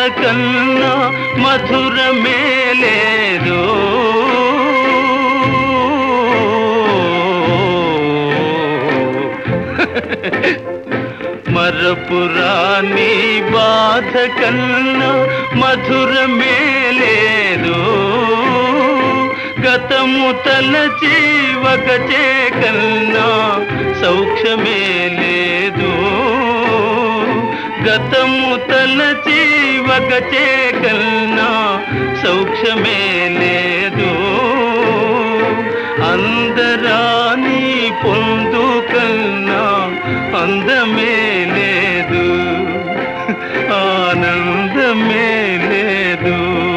కన్నా మధురమే లేదు మరపురాని బాధ కన్నా మధురమే లేదు గతము తలచి వగచే కన్నా సౌఖ్యమే లేదు గతము తలచి వగచే కన్నా సౌఖ్యమే లేదు అందరాని పొందు కన్నా అందమే లేదు ఆనందమే లేదు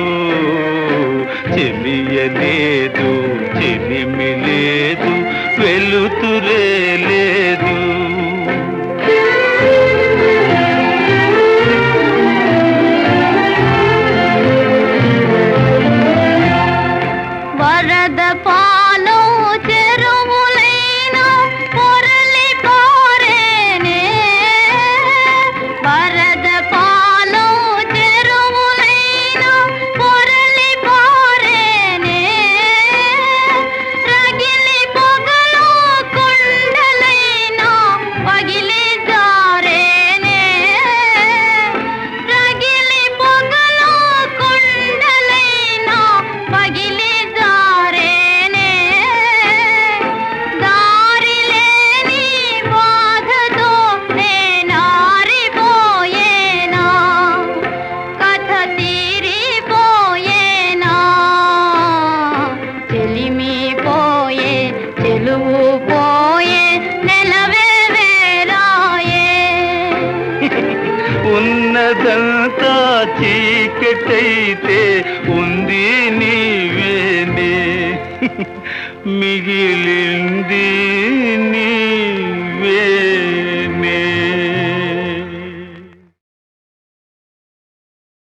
చెలియలేదు చెలిమి లేదు వెలుతురే లేదు వరద పాలు చెరువులైన పొరలి పారేనే వరద పాలు చెరువులైన పొరలి పారేనే రగిలి పొగలు కొండలైన పగిలి జారేనే రగిలి పొగలు కొండలైన పగిలి జారేనే దారి లేని బాధతో నేనారిపోయేనా కథ తీరిపోయేనా చెలిమి పోయే చెలువు పోయే నెలవే వేరాయే ఉన్నదంతా చీకటైతే ఉంది నీవేనే మిగిలింది నీ